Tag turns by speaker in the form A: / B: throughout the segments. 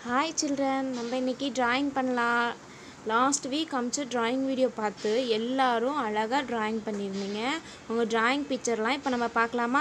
A: hi children நம்ம இன்னைக்கு drawing பண்ணலாம் லாஸ்ட் வீக் அமிச்ச டிராயிங் வீடியோ பார்த்து எல்லாரும் அழகாக டிராயிங் பண்ணியிருந்தீங்க உங்கள் டிராயிங் பிக்சர்லாம் இப்போ நம்ம பார்க்கலாமா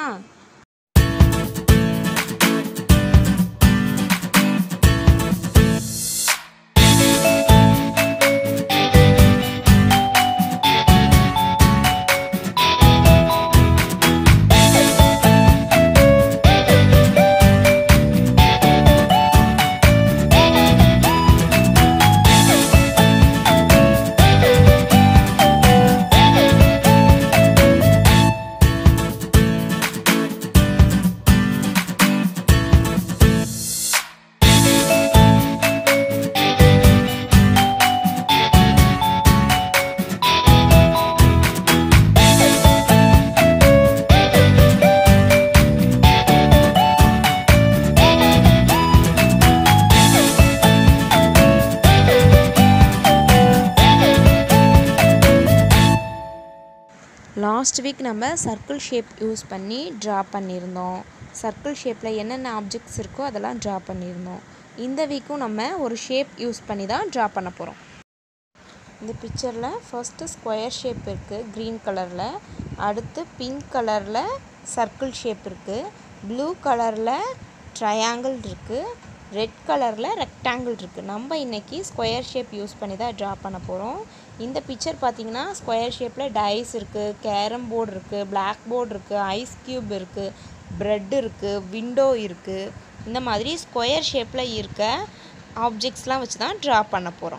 A: லாஸ்ட் வீக் நம்ம சர்க்கிள் ஷேப் யூஸ் பண்ணி ட்ரா பண்ணியிருந்தோம் சர்க்கிள் ஷேப்பில் என்னென்ன ஆப்ஜெக்ட்ஸ் இருக்கோ அதெல்லாம் ட்ரா பண்ணியிருந்தோம் இந்த வீக்கும் நம்ம ஒரு ஷேப் யூஸ் பண்ணி தான் ட்ரா பண்ண போகிறோம் இந்த பிக்சரில் ஃபர்ஸ்ட்டு ஸ்கொயர் ஷேப் இருக்குது க்ரீன் கலரில் அடுத்து பிங்க் கலரில் சர்க்கிள் ஷேப் இருக்குது ப்ளூ கலரில் ட்ரையாங்கிள் இருக்குது ரெட் கலரில் ரெக்டாங்கிள் இருக்குது நம்ம இன்றைக்கி ஸ்கொயர் ஷேப் யூஸ் பண்ணி தான் ட்ரா பண்ண போகிறோம் இந்த பிக்சர் பார்த்தீங்கன்னா ஸ்கொயர் ஷேப்பில் டைஸ் இருக்குது கேரம் போர்டு இருக்குது பிளாக் போர்டு இருக்குது ஐஸ் க்யூப் இருக்குது ப்ரெட் இருக்குது விண்டோ இருக்குது இந்த மாதிரி ஸ்கொயர் ஷேப்பில் இருக்க ஆப்ஜெக்ட்ஸ்லாம் வச்சு தான் ட்ரா பண்ண போகிறோம்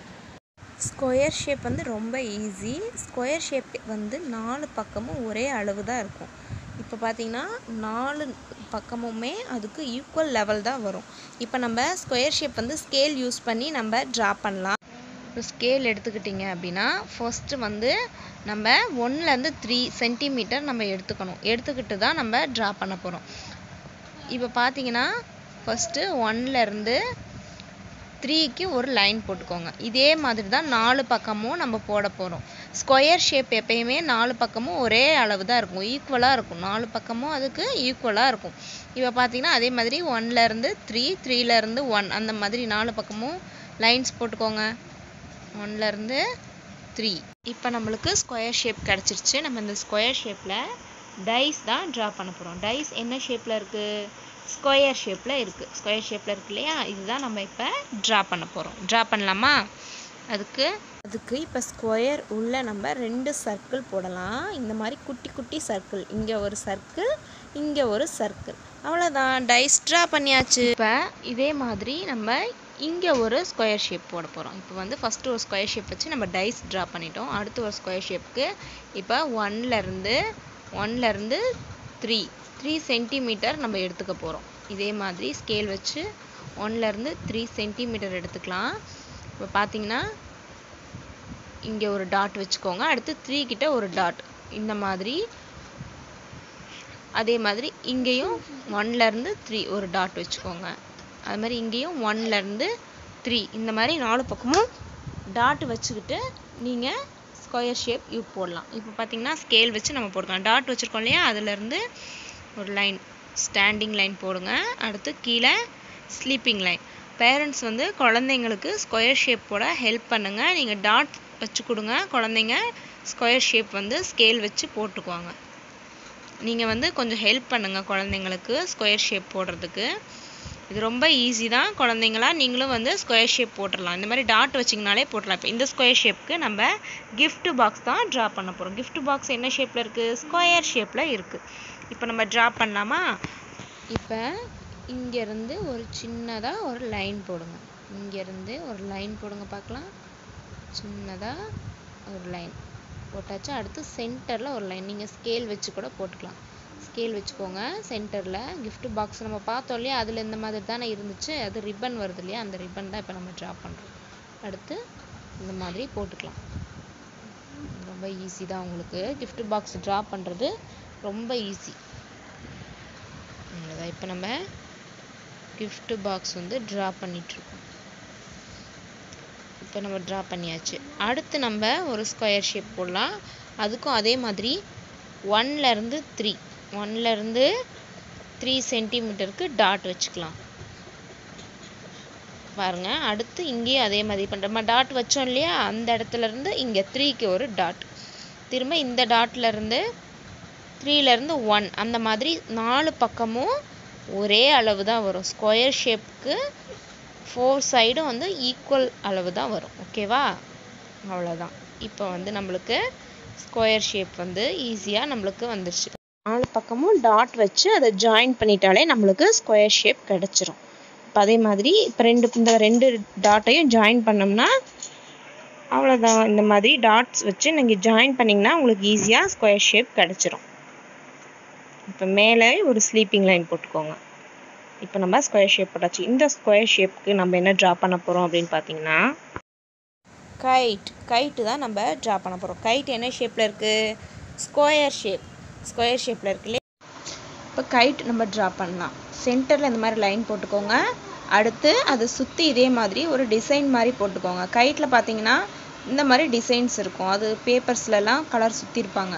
A: ஸ்கொயர் ஷேப் வந்து ரொம்ப ஈஸி ஸ்கொயர் ஷேப் வந்து நாலு பக்கமும் ஒரே அளவு தான் இருக்கும் இப்போ பார்த்தீங்கன்னா நாலு பக்கமுமே அதுக்கு ஈக்குவல் லெவல் தான் வரும் இப்போ நம்ம ஸ்கொயர் ஷேப் வந்து ஸ்கேல் யூஸ் பண்ணி நம்ம ட்ரா பண்ணலாம் இப்போ ஸ்கேல் எடுத்துக்கிட்டிங்க அப்படின்னா ஃபர்ஸ்ட்டு வந்து நம்ம ஒன்லேருந்து த்ரீ சென்டிமீட்டர் நம்ம எடுத்துக்கணும் எடுத்துக்கிட்டு தான் நம்ம ட்ரா பண்ண போகிறோம் இப்போ பார்த்தீங்கன்னா ஃபஸ்ட்டு ஒன்லேருந்து த்ரீக்கு ஒரு லைன் போட்டுக்கோங்க இதே மாதிரி தான் நாலு பக்கமும் நம்ம போட போகிறோம் ஸ்கொயர் ஷேப் எப்பயுமே நாலு பக்கமும் ஒரே அளவு தான் இருக்கும் ஈக்குவலாக இருக்கும் நாலு பக்கமும் அதுக்கு ஈக்குவலாக இருக்கும் இப்போ பார்த்தீங்கன்னா அதே மாதிரி ஒன்லேருந்து த்ரீ த்ரீலேருந்து ஒன் அந்த மாதிரி நாலு பக்கமும் லைன்ஸ் போட்டுக்கோங்க ஒன்லேருந்து த்ரீ இப்போ நம்மளுக்கு ஸ்கொயர் ஷேப் கிடச்சிருச்சு நம்ம இந்த ஸ்கொயர் ஷேப்பில் டைஸ் தான் ட்ரா பண்ண போகிறோம் டைஸ் என்ன ஷேப்பில் இருக்குது ஸ்கொயர் ஷேப்பில் இருக்குது ஸ்கொயர் ஷேப்பில் இருக்கு இல்லையா இதுதான் நம்ம இப்போ ட்ரா பண்ண போகிறோம் ட்ரா பண்ணலாமா அதுக்கு அதுக்கு இப்போ ஸ்கொயர் உள்ள நம்ம ரெண்டு சர்க்கிள் போடலாம் இந்த மாதிரி குட்டி குட்டி சர்க்கிள் இங்கே ஒரு சர்க்கிள் இங்கே ஒரு சர்க்கிள் அவ்வளோதான் டைஸ் ட்ரா பண்ணியாச்சு இப்போ இதே மாதிரி நம்ம இங்கே ஒரு ஸ்கொயர் ஷேப் போட போகிறோம் இப்போ வந்து ஃபஸ்ட்டு ஒரு ஸ்கொயர் ஷேப் வச்சு நம்ம டைஸ் ட்ரா பண்ணிட்டோம் அடுத்து ஒரு ஸ்கொயர் ஷேப்புக்கு இப்போ ஒன்லேருந்து ஒன்லேருந்து த்ரீ த்ரீ சென்டிமீட்டர் நம்ம எடுத்துக்க போகிறோம் இதே மாதிரி ஸ்கேல் வச்சு ஒன்லேருந்து த்ரீ சென்டிமீட்டர் எடுத்துக்கலாம் இப்போ பார்த்தீங்கன்னா இங்கே ஒரு டாட் வச்சுக்கோங்க அடுத்து த்ரீ கிட்ட ஒரு டாட் இந்த மாதிரி அதே மாதிரி இங்கேயும் ஒன்லேருந்து த்ரீ ஒரு டாட் வச்சுக்கோங்க அது மாதிரி இங்கேயும் ஒன்லேருந்து த்ரீ இந்த மாதிரி நாலு பக்கமும் டாட் வச்சுக்கிட்டு நீங்கள் ஸ்கொயர் ஷேப் யூ போடலாம் இப்போ பார்த்தீங்கன்னா ஸ்கேல் வச்சு நம்ம போட்டுக்கலாம் டாட் வச்சுருக்கோம் இல்லையா அதுலேருந்து ஒரு லைன் ஸ்டாண்டிங் லைன் போடுங்க அடுத்து கீழே ஸ்லீப்பிங் லைன் பேரண்ட்ஸ் வந்து குழந்தைங்களுக்கு ஸ்கொயர் ஷேப் போட ஹெல்ப் பண்ணுங்கள் நீங்கள் டாட் வச்சு கொடுங்க குழந்தைங்க ஸ்கொயர் ஷேப் வந்து ஸ்கேல் வச்சு போட்டுக்குவாங்க நீங்கள் வந்து கொஞ்சம் ஹெல்ப் பண்ணுங்கள் குழந்தைங்களுக்கு ஸ்கொயர் ஷேப் போடுறதுக்கு இது ரொம்ப ஈஸி தான் குழந்தைங்களா நீங்களும் வந்து ஸ்கொயர் ஷேப் போட்டுடலாம் இந்த மாதிரி டாட் வச்சிங்கனாலே போட்டலாம் இப்போ இந்த ஸ்கொயர் ஷேப்புக்கு நம்ம gift பாக்ஸ் தான் ட்ரா பண்ண போகிறோம் gift பாக்ஸ் என்ன ஷேப்பில் இருக்குது ஸ்கொயர் ஷேப்பில் இருக்குது இப்போ நம்ம ட்ரா பண்ணலாமா இப்போ இங்கேருந்து ஒரு சின்னதாக ஒரு லைன் போடுங்க இங்கேருந்து ஒரு லைன் போடுங்க பார்க்கலாம் சின்னதாக ஒரு லைன் போட்டாச்சு அடுத்து சென்டரில் ஒரு லைன் நீங்கள் ஸ்கேல் வச்சு கூட போட்டுக்கலாம் ஸ்கேல் வச்சுக்கோங்க சென்டரில் gift பாக்ஸ் நம்ம பார்த்தோம் இல்லையா அதில் இந்த மாதிரி தானே இருந்துச்சு அது ரிப்பன் வருது இல்லையா அந்த ரிப்பன் தான் இப்போ நம்ம ட்ரா பண்ணுறோம் அடுத்து இந்த மாதிரி போட்டுக்கலாம் ரொம்ப ஈஸி தான் உங்களுக்கு gift பாக்ஸ் ட்ரா பண்ணுறது ரொம்ப ஈஸி அவ்வளோதான் இப்போ நம்ம gift பாக்ஸ் வந்து ட்ரா பண்ணிகிட்ருக்கோம் இப்போ நம்ம ட்ரா பண்ணியாச்சு அடுத்து நம்ம ஒரு ஸ்கொயர் ஷேப் போடலாம் அதுக்கும் அதே மாதிரி ஒன்லேருந்து த்ரீ ஒன்லேருந்து த்ரீ சென்டிமீட்டருக்கு டாட் வச்சுக்கலாம் பாருங்கள் அடுத்து இங்கேயும் அதே மாதிரி பண்ணுறோம் நம்ம டாட் வச்சோம் இல்லையா அந்த இடத்துல இருந்து இங்கே த்ரீக்கு ஒரு டாட் திரும்ப இந்த டாட்ல இருந்து த்ரீலேருந்து ஒன் அந்த மாதிரி நாலு பக்கமும் ஒரே அளவு தான் வரும் ஸ்கொயர் ஷேப்புக்கு ஃபோர் சைடும் வந்து ஈக்குவல் அளவு தான் வரும் ஓகேவா அவ்வளோதான் இப்போ வந்து நம்மளுக்கு ஸ்கொயர் ஷேப் வந்து ஈஸியாக நம்மளுக்கு வந்துருச்சு நாலு பக்கமும் டாட் வச்சு அதை ஜாயின் பண்ணிட்டாலே நம்மளுக்கு ஸ்கொயர் ஷேப் கிடச்சிரும் இப்போ அதே மாதிரி இப்போ ரெண்டு இந்த ரெண்டு டாட்டையும் ஜாயின் பண்ணோம்னா அவ்வளோதான் இந்த மாதிரி டாட்ஸ் வச்சு நீங்கள் ஜாயின் பண்ணிங்கன்னா உங்களுக்கு ஈஸியாக ஸ்கொயர் ஷேப் கிடச்சிரும் இப்போ மேலே ஒரு ஸ்லீப்பிங் லைன் போட்டுக்கோங்க இப்போ நம்ம ஸ்கொயர் ஷேப் போட்டாச்சு இந்த ஸ்கொயர் ஷேப்புக்கு நம்ம என்ன ட்ரா பண்ண போகிறோம் அப்படின்னு பார்த்தீங்கன்னா கைட் கைட்டு தான் நம்ம ட்ரா பண்ண போகிறோம் கைட் என்ன ஷேப்பில் இருக்குது ஸ்கொயர் ஷேப் ஸ்கொயர் ஷேப்பில் இருக்கு இல்லையா இப்போ கைட் நம்ம ட்ரா பண்ணலாம் சென்டரில் இந்த மாதிரி லைன் போட்டுக்கோங்க அடுத்து அதை சுற்றி இதே மாதிரி ஒரு டிசைன் மாதிரி போட்டுக்கோங்க கைட்டில் பார்த்தீங்கன்னா இந்த மாதிரி டிசைன்ஸ் இருக்கும் அது பேப்பர்ஸ்லலாம் கலர் சுற்றிருப்பாங்க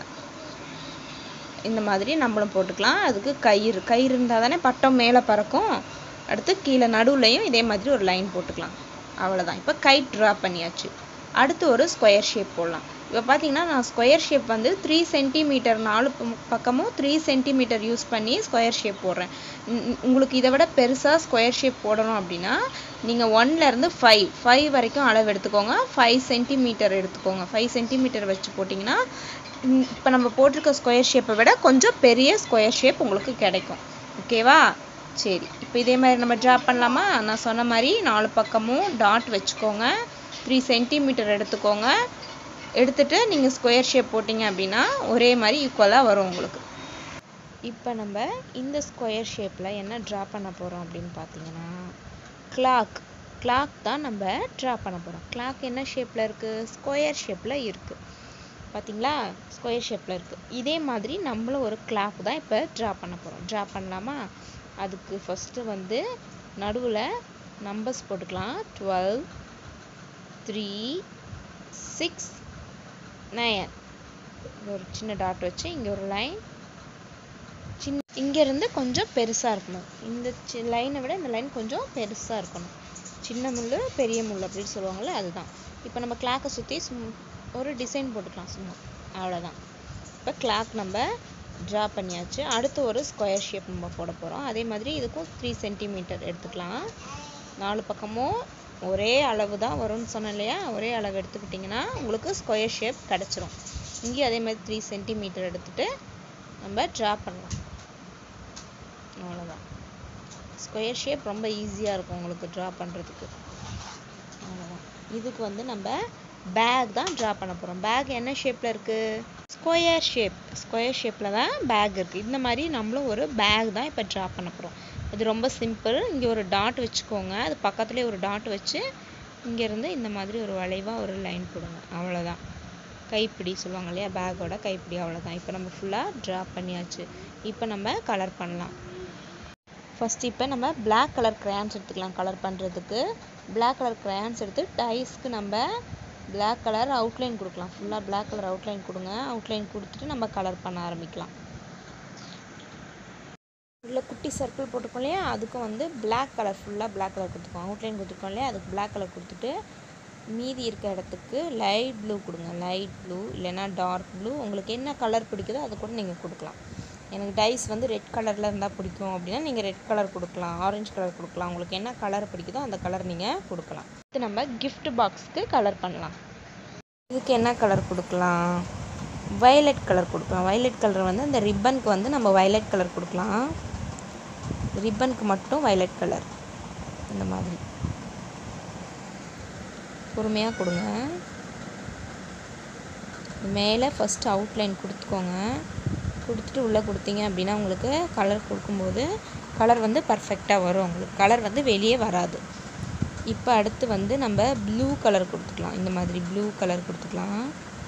A: இந்த மாதிரி நம்மளும் போட்டுக்கலாம் அதுக்கு கயிறு கயிறு இருந்தால் தானே பட்டம் மேலே பறக்கும் அடுத்து கீழே நடுவுலையும் இதே மாதிரி ஒரு லைன் போட்டுக்கலாம் அவ்வளோதான் இப்போ கைட் ட்ரா பண்ணியாச்சு அடுத்து ஒரு ஸ்கொயர் ஷேப் போடலாம் இப்போ பார்த்தீங்கன்னா நான் ஸ்கொயர் ஷேப் வந்து த்ரீ சென்டிமீட்டர் நாலு பக்கம் பக்கமும் த்ரீ சென்டிமீட்டர் யூஸ் பண்ணி ஸ்கொயர் ஷேப் போடுறேன் உம் உம் உங்களுக்கு இதை விட பெருசாக ஸ்கொயர் ஷேப் போடணும் அப்படின்னா நீங்கள் ஒன்லேருந்து ஃபைவ் ஃபைவ் வரைக்கும் அளவு எடுத்துக்கோங்க ஃபைவ் சென்டிமீட்டர் எடுத்துக்கோங்க ஃபைவ் சென்டிமீட்டர் வச்சு போட்டிங்கன்னா இப்போ நம்ம போட்டிருக்க ஸ்கொயர் ஷேப்பை விட கொஞ்சம் பெரிய ஸ்கொயர் ஷேப் உங்களுக்கு கிடைக்கும் ஓகேவா சரி இப்போ இதே மாதிரி நம்ம ட்ரா பண்ணலாமா நான் சொன்ன மாதிரி நாலு பக்கமும் டாட் வச்சுக்கோங்க த்ரீ சென்டிமீட்டர் எடுத்துக்கோங்க எடுத்துட்டு நீங்கள் ஸ்கொயர் ஷேப் போட்டிங்க அப்படின்னா ஒரே மாதிரி ஈக்குவலாக வரும் உங்களுக்கு இப்போ நம்ம இந்த ஸ்கொயர் ஷேப்பில் என்ன ட்ரா பண்ண போகிறோம் அப்படின்னு பார்த்தீங்கன்னா கிளாக் கிளாக் தான் நம்ம ட்ரா பண்ண போகிறோம் கிளாக் என்ன ஷேப்பில் இருக்குது ஸ்கொயர் ஷேப்பில் இருக்குது பார்த்தீங்களா ஸ்கொயர் ஷேப்பில் இருக்குது இதே மாதிரி நம்மளும் ஒரு கிளாக் தான் இப்போ ட்ரா பண்ண போகிறோம் ட்ரா பண்ணலாமா அதுக்கு ஃபஸ்ட்டு வந்து நடுவில் நம்பர்ஸ் போட்டுக்கலாம் டுவெல் த்ரீ சிக்ஸ் நயன் ஒரு சின்ன டாட் வச்சு இங்கே ஒரு லைன் சின்ன இங்கேருந்து கொஞ்சம் பெருசாக இருக்கணும் இந்த சி லைனை விட இந்த லைன் கொஞ்சம் பெருசாக இருக்கணும் சின்ன முள் பெரிய முள் அப்படின்னு சொல்லுவாங்கள்ல அதுதான் இப்போ நம்ம கிளாக்கை சுற்றி சும் ஒரு டிசைன் போட்டுக்கலாம் சும்மா அவ்வளோதான் இப்போ கிளாக் நம்ம ட்ரா பண்ணியாச்சு அடுத்து ஒரு ஸ்கொயர் ஷேப் நம்ம போட போகிறோம் அதே மாதிரி இதுக்கும் த்ரீ சென்டிமீட்டர் எடுத்துக்கலாம் நாலு பக்கமும் ஒரே அளவு தான் வரும்னு சொன்னேன் இல்லையா ஒரே அளவு எடுத்துக்கிட்டிங்கன்னா உங்களுக்கு ஸ்கொயர் ஷேப் கிடச்சிரும் இங்கேயும் அதே மாதிரி த்ரீ சென்டிமீட்டர் எடுத்துகிட்டு நம்ம ட்ரா பண்ணலாம் அவ்வளோதான் ஸ்கொயர் ஷேப் ரொம்ப ஈஸியாக இருக்கும் உங்களுக்கு ட்ரா பண்ணுறதுக்கு அவ்வளோதான் இதுக்கு வந்து நம்ம பேக் தான் ட்ரா பண்ண போகிறோம் பேக் என்ன ஷேப்பில் இருக்குது ஸ்கொயர் ஷேப் ஸ்கொயர் ஷேப்பில் தான் பேக் இருக்குது இந்த மாதிரி நம்மளும் ஒரு பேக் தான் இப்போ ட்ரா பண்ண போகிறோம் இது ரொம்ப சிம்பிள் இங்கே ஒரு டாட் வச்சுக்கோங்க அது பக்கத்துலேயே ஒரு டாட் வச்சு இங்கேருந்து இந்த மாதிரி ஒரு வளைவாக ஒரு லைன் போடுங்க அவ்வளோதான் கைப்பிடி சொல்லுவாங்க இல்லையா பேக்கோட கைப்பிடி அவ்வளோதான் இப்போ நம்ம ஃபுல்லாக ட்ரா பண்ணியாச்சு இப்போ நம்ம கலர் பண்ணலாம் ஃபஸ்ட் இப்போ நம்ம பிளாக் கலர் crayons எடுத்துக்கலாம் கலர் பண்ணுறதுக்கு பிளாக் கலர் crayons எடுத்து டைஸ்க்கு நம்ம பிளாக் கலர் அவுட்லைன் கொடுக்கலாம் ஃபுல்லாக பிளாக் கலர் அவுட்லைன் கொடுங்க அவுட்லைன் கொடுத்துட்டு நம்ம கலர் பண்ண ஆரம்பிக்கலாம் உள்ள குட்டி சர்க்கிள் போட்டிருக்கோம் இல்லையா அதுக்கும் வந்து பிளாக் கலர் ஃபுல்லாக பிளாக் கலர் கொடுத்துருக்கோம் அவுட்லைன் கொடுத்துருக்கோம் இல்லையா அதுக்கு பிளாக் கலர் கொடுத்துட்டு மீதி இருக்க இடத்துக்கு லைட் ப்ளூ கொடுங்க லைட் ப்ளூ இல்லைன்னா டார்க் ப்ளூ உங்களுக்கு என்ன கலர் பிடிக்குதோ அதை கூட நீங்கள் கொடுக்கலாம் எனக்கு டைஸ் வந்து ரெட் கலரில் இருந்தால் பிடிக்கும் அப்படின்னா நீங்கள் ரெட் கலர் கொடுக்கலாம் ஆரஞ்சு கலர் கொடுக்கலாம் உங்களுக்கு என்ன கலர் பிடிக்குதோ அந்த கலர் நீங்கள் கொடுக்கலாம் இது நம்ம gift பாக்ஸ்க்கு கலர் பண்ணலாம் இதுக்கு என்ன கலர் கொடுக்கலாம் வயலட் கலர் கொடுக்கலாம் வயலட் கலர் வந்து அந்த ரிப்பனுக்கு வந்து நம்ம வயலட் கலர் கொடுக்கலாம் ரிப்பனுக்கு மட்டும் வயலட் கலர் இந்த மாதிரி பொறுமையாக கொடுங்க மேலே ஃபஸ்ட்டு அவுட்லைன் கொடுத்துக்கோங்க கொடுத்துட்டு உள்ளே கொடுத்தீங்க அப்படின்னா உங்களுக்கு கலர் கொடுக்கும்போது கலர் வந்து பர்ஃபெக்டாக வரும் உங்களுக்கு கலர் வந்து வெளியே வராது இப்போ அடுத்து வந்து நம்ம ப்ளூ கலர் கொடுத்துக்கலாம் இந்த மாதிரி ப்ளூ கலர் கொடுத்துக்கலாம்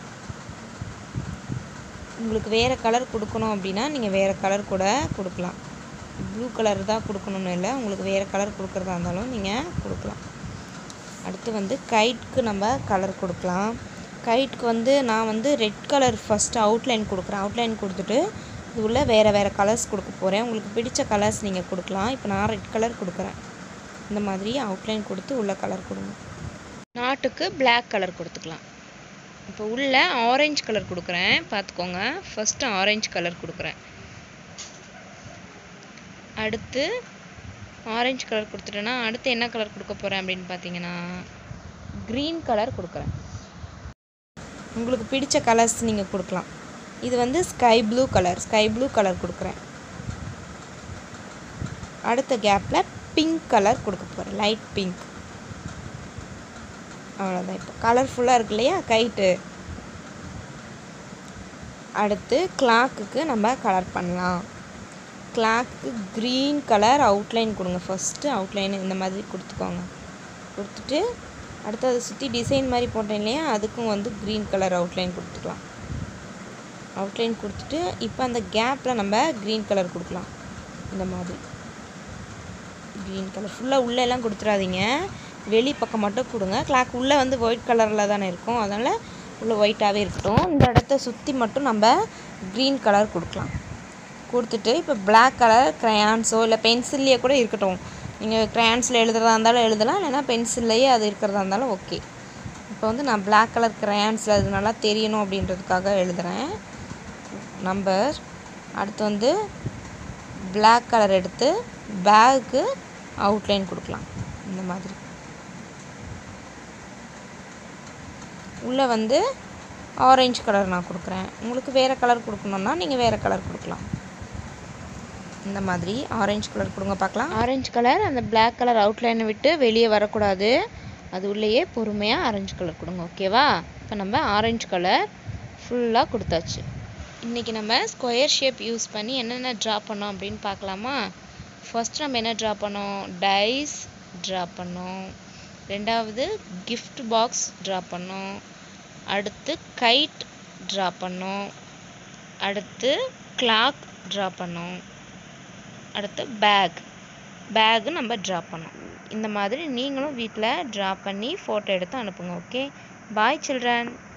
A: உங்களுக்கு வேறு கலர் கொடுக்கணும் அப்படின்னா நீங்கள் வேறு கலர் கூட கொடுக்கலாம் ப்ளூ கலர் தான் கொடுக்கணும்னு இல்லை உங்களுக்கு வேறு கலர் கொடுக்குறதா இருந்தாலும் நீங்கள் கொடுக்கலாம் அடுத்து வந்து கைட்க்கு நம்ம கலர் கொடுக்கலாம் கைட்க்கு வந்து நான் வந்து ரெட் கலர் ஃபஸ்ட்டு அவுட்லைன் கொடுக்குறேன் அவுட்லைன் கொடுத்துட்டு இது உள்ள வேறு வேறு கலர்ஸ் கொடுக்க போகிறேன் உங்களுக்கு பிடிச்ச கலர்ஸ் நீங்கள் கொடுக்கலாம் இப்போ நான் ரெட் கலர் கொடுக்குறேன் இந்த மாதிரி அவுட்லைன் கொடுத்து உள்ள கலர் கொடுங்க நாட்டுக்கு பிளாக் கலர் கொடுத்துக்கலாம் இப்போ உள்ள ஆரஞ்சு கலர் கொடுக்குறேன் பார்த்துக்கோங்க ஃபஸ்ட்டு ஆரஞ்சு கலர் கொடுக்குறேன் அடுத்து ஆரஞ்சு கலர் கொடுத்துட்டேன்னா அடுத்து என்ன கலர் கொடுக்க போகிறேன் அப்படின்னு பார்த்தீங்கன்னா க்ரீன் கலர் கொடுக்குறேன் உங்களுக்கு பிடிச்ச கலர்ஸ் நீங்கள் கொடுக்கலாம் இது வந்து sky blue colour sky blue colour கொடுக்குறேன் அடுத்த கேப்பில் பிங்க் கலர் கொடுக்க போகிறேன் லைட் பிங்க் அவ்வளோதான் இப்போ கலர்ஃபுல்லாக இருக்கு இல்லையா கைட்டு அடுத்து கிளாக்குக்கு நம்ம கலர் பண்ணலாம் கிளாக்கு க்ரீன் கலர் அவுட்லைன் கொடுங்க ஃபஸ்ட்டு அவுட்லைன் இந்த மாதிரி கொடுத்துக்கோங்க கொடுத்துட்டு அடுத்து அதை சுற்றி டிசைன் மாதிரி போட்டேன் இல்லையா அதுக்கும் வந்து க்ரீன் கலர் அவுட்லைன் கொடுத்துக்கலாம் அவுட்லைன் கொடுத்துட்டு இப்போ அந்த கேப்பில் நம்ம க்ரீன் கலர் கொடுக்கலாம் இந்த மாதிரி க்ரீன் கலர் ஃபுல்லாக உள்ளே எல்லாம் கொடுத்துடாதீங்க வெளி பக்கம் மட்டும் கொடுங்க கிளாக் உள்ளே வந்து ஒயிட் கலரில் தானே இருக்கும் அதனால் உள்ளே ஒயிட்டாகவே இருக்கட்டும் இந்த இடத்த சுற்றி மட்டும் நம்ம க்ரீன் கலர் கொடுக்கலாம் கொடுத்துட்டு இப்போ பிளாக் கலர் க்ரையான்ஸோ இல்லை பென்சில்லையே கூட இருக்கட்டும் நீங்கள் க்ரையான்ஸில் எழுதுறதா இருந்தாலும் எழுதலாம் இல்லைனா பென்சில்லையே அது இருக்கிறதா இருந்தாலும் ஓகே இப்போ வந்து நான் பிளாக் கலர் க்ரையான்ஸில் அது நல்லா தெரியணும் அப்படின்றதுக்காக எழுதுகிறேன் நம்பர் அடுத்து வந்து பிளாக் கலர் எடுத்து பேக்கு அவுட்லைன் கொடுக்கலாம் இந்த மாதிரி உள்ளே வந்து ஆரஞ்சு கலர் நான் கொடுக்குறேன் உங்களுக்கு வேறு கலர் கொடுக்கணுன்னா நீங்கள் வேறு கலர் கொடுக்கலாம் இந்த மாதிரி ஆரஞ்சு கலர் கொடுங்க பார்க்கலாம் ஆரஞ்சு கலர் அந்த பிளாக் கலர் அவுட்லைனை விட்டு வெளியே வரக்கூடாது அது உள்ளேயே பொறுமையாக ஆரஞ்சு கலர் கொடுங்க ஓகேவா இப்போ நம்ம ஆரஞ்சு கலர் ஃபுல்லாக கொடுத்தாச்சு இன்றைக்கி நம்ம ஸ்கொயர் ஷேப் யூஸ் பண்ணி என்னென்ன ட்ரா பண்ணோம் அப்படின்னு பார்க்கலாமா ஃபர்ஸ்ட் நம்ம என்ன ட்ரா பண்ணோம் டைஸ் ட்ரா பண்ணோம் ரெண்டாவது gift பாக்ஸ் ட்ரா பண்ணோம் அடுத்து கைட் ட்ரா பண்ணோம் அடுத்து கிளாக் ட்ரா பண்ணோம் அடுத்து பேக் பேக்கு நம்ம ட்ரா பண்ணோம் இந்த மாதிரி நீங்களும் வீட்டில் ட்ரா பண்ணி ஃபோட்டோ எடுத்து அனுப்புங்க ஓகே பாய் சில்ட்ரன்